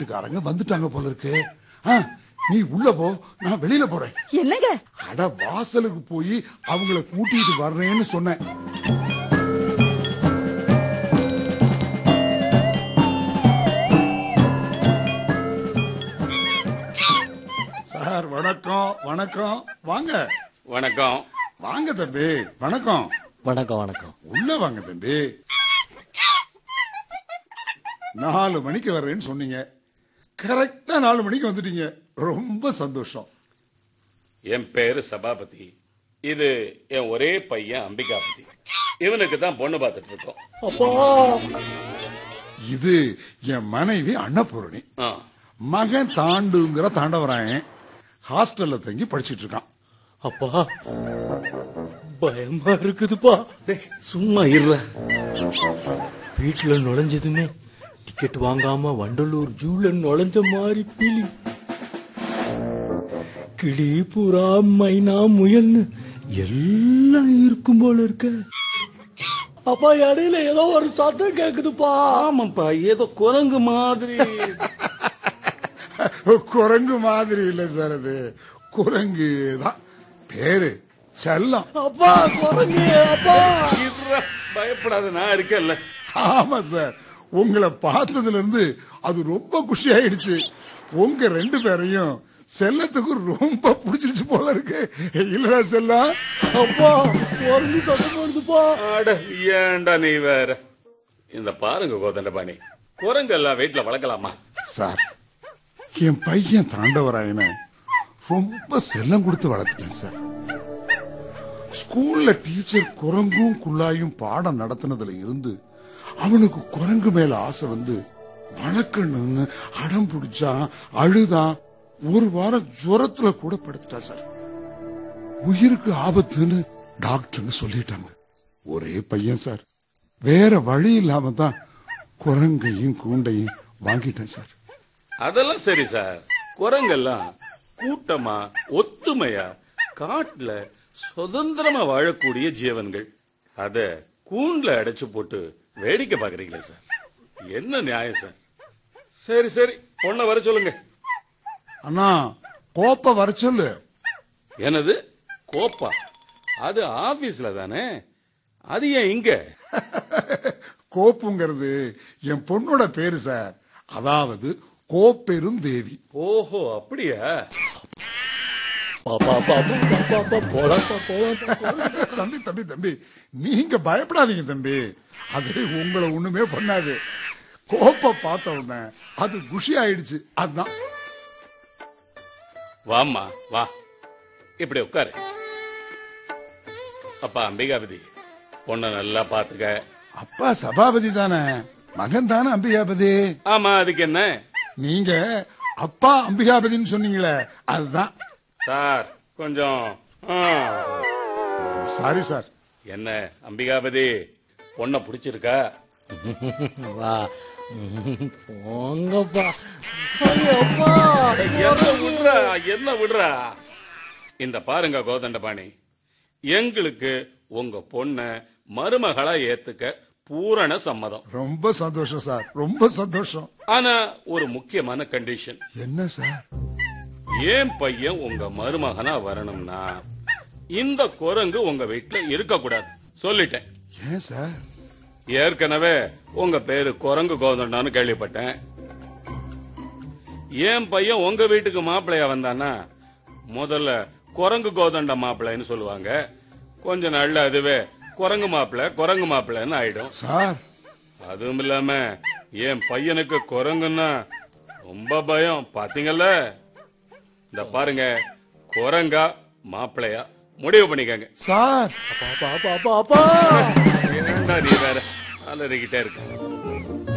வீட்டுக்காரங்க வந்துட்டாங்க போல இருக்கு ஆ, நீ உள்ள போ நான் வெளியில போறேன் என்னங்க அட வாசலுக்கு போய் அவங்கள கூட்டிட்டு வர்றேன்னு சொன்னேன் சார் வணக்கம் வணக்கம் வாங்க வணக்கம் வாங்க தம்பி வணக்கம் வணக்கம் வணக்கம் உள்ள வாங்க தம்பி நாலு மணிக்கு வர்றேன்னு சொன்னீங்க கரெக்டா நாலு மணிக்கு வந்துட்டீங்க ரொம்ப சந்தோஷம் என் பேரு சபாபதி இது என் ஒரே பையன் அம்பிகாபதி இவனுக்கு தான் பொண்ணு பார்த்துட்டு இருக்கோம் அப்பா இது என் மனைவி அன்னபூரணி ஆ, மகன் தாண்டுங்கிற தாண்டவராயன் ஹாஸ்டல்ல தங்கி படிச்சிட்டு இருக்கான் அப்பா பயமா இருக்குதுப்பா சும்மா இருற வீட்டுல நுழைஞ்சதுமே டிக்கெட் வாங்காம வண்டலூர் ஜூல நுழைஞ்ச மாதிரி ஃபீலிங் கிளி புறா மைனா முயல்னு எல்லாம் இருக்கும் போல இருக்க அப்பா இடையில ஏதோ ஒரு சத்தம் கேக்குதுப்பா ஆமாப்பா ஏதோ குரங்கு மாதிரி குரங்கு மாதிரி இல்ல சார் அது குரங்கு தான் பேரு செல்லம் அப்பா குரங்கு அப்பா இருடா, பயப்படாத நான் இருக்கேன்ல ஆமா சார் உங்களை பார்த்ததுல இருந்து அது ரொம்ப குஷி ஆயிடுச்சு உங்க ரெண்டு பேரையும் செல்லத்துக்கு ரொம்ப பிடிச்சிருச்சு போல இருக்கு இல்லடா செல்லம் அப்பா குரங்கு சத்தம் போடுதுப்பா அட ஏன்டா நீ வேற இந்த பாருங்க கோதண்டபாணி குரங்கெல்லாம் வீட்டுல வளர்க்கலாமா சார் என் பையன் தாண்டவராயனை ரொம்ப செல்லம் கொடுத்து வளர்த்துட்டேன் சார் ஸ்கூல்ல டீச்சர் குரங்கும் குள்ளாயும் பாடம் நடத்தினதுல இருந்து அவனுக்கு குரங்கு மேல ஆசை வந்து வளர்க்கணும்னு அடம் பிடிச்சான் அழுதான் ஒரு வாரம் ஜுரத்துல கூட படுத்துட்டான் சார் உயிருக்கு ஆபத்துன்னு டாக்டருங்க சொல்லிட்டாங்க ஒரே பையன் சார் வேற வழி இல்லாம தான் குரங்கையும் கூண்டையும் வாங்கிட்டேன் சார் அதெல்லாம் சரி சார் குரங்கெல்லாம் கூட்டமா ஒத்துமையா காட்டுல சுதந்திரமா வாழக்கூடிய ஜீவன்கள் அத கூண்டுல அடைச்சு போட்டு வேடிக்கை பாக்குறீங்களே சார் என்ன நியாயம் சார் சரி சரி பொண்ணை வர சொல்லுங்க அண்ணா கோப்ப வர சொல்லு என்னது கோப்பா அது ஆபீஸ்ல தானே அது ஏன் இங்க கோப்புங்கிறது என் பொண்ணோட பேரு சார் அதாவது கோப்பெரும் தேவி ஓஹோ அப்படியா பாப்பா பாப்பா பாப்பா பாப்பா போலாப்பா போலாப்பா போலாம் தம்பி தம்பி தம்பி நீங்க பயப்படாதீங்க தம்பி அது உங்களை ஒண்ணுமே பண்ணாது கோப்ப பார்த்த உடனே அது குஷி ஆயிடுச்சு அதுதான் வாம்மா வா இப்படி உட்காரு அப்பா அம்பிகாபதி பொண்ணை நல்லா பாத்துக்க அப்பா சபாபதி தானே மகன் தானே அம்பிகாபதி ஆமா அதுக்கு என்ன நீங்க அப்பா அம்பிகாபதின்னு சொன்னீங்களே அதுதான் சார் கொஞ்சம் ஆ. சாரி சார் என்ன அம்பிகாபதி பொண்ணை பிடிச்சிருக்கா வா போங்கப்பா ஐயப்பா என்ன விடுறா என்ன விடுறா இந்த பாருங்க கோதண்டபாணி எங்களுக்கு உங்க பொண்ண மருமகளா ஏத்துக்க பூரண சம்மதம் ரொம்ப சந்தோஷம் சார் ரொம்ப சந்தோஷம் ஆனா ஒரு முக்கியமான கண்டிஷன் என்ன சார் ஏன் பையன் உங்க மருமகனா வரணும்னா இந்த குரங்கு உங்க வீட்டுல இருக்க கூடாது சொல்லிட்டேன் ஏன் சார் ஏற்கனவே உங்க பேரு குரங்கு கோதண்டான்னு கேள்விப்பட்டேன் ஏன் பையன் உங்க வீட்டுக்கு மாப்பிள்ளையா வந்தானா முதல்ல குரங்கு கோதண்ட மாப்பிள்ளைன்னு சொல்லுவாங்க கொஞ்ச நாள்ல அதுவே குரங்கு மாப்பிள்ளை குரங்கு மாப்பிள்ளைன்னு ஆயிடும் சார் அதுவும் இல்லாம என் பையனுக்கு குரங்குன்னா ரொம்ப பயம் பாத்தீங்கல்ல இந்த பாருங்க குரங்கா மாப்பிள்ளையா முடிவு பண்ணிக்கங்க சார் பாப்பா பாப்பா பாப்பா ஏன்டா நீ வேற அலறிக்கிட்டே இருக்க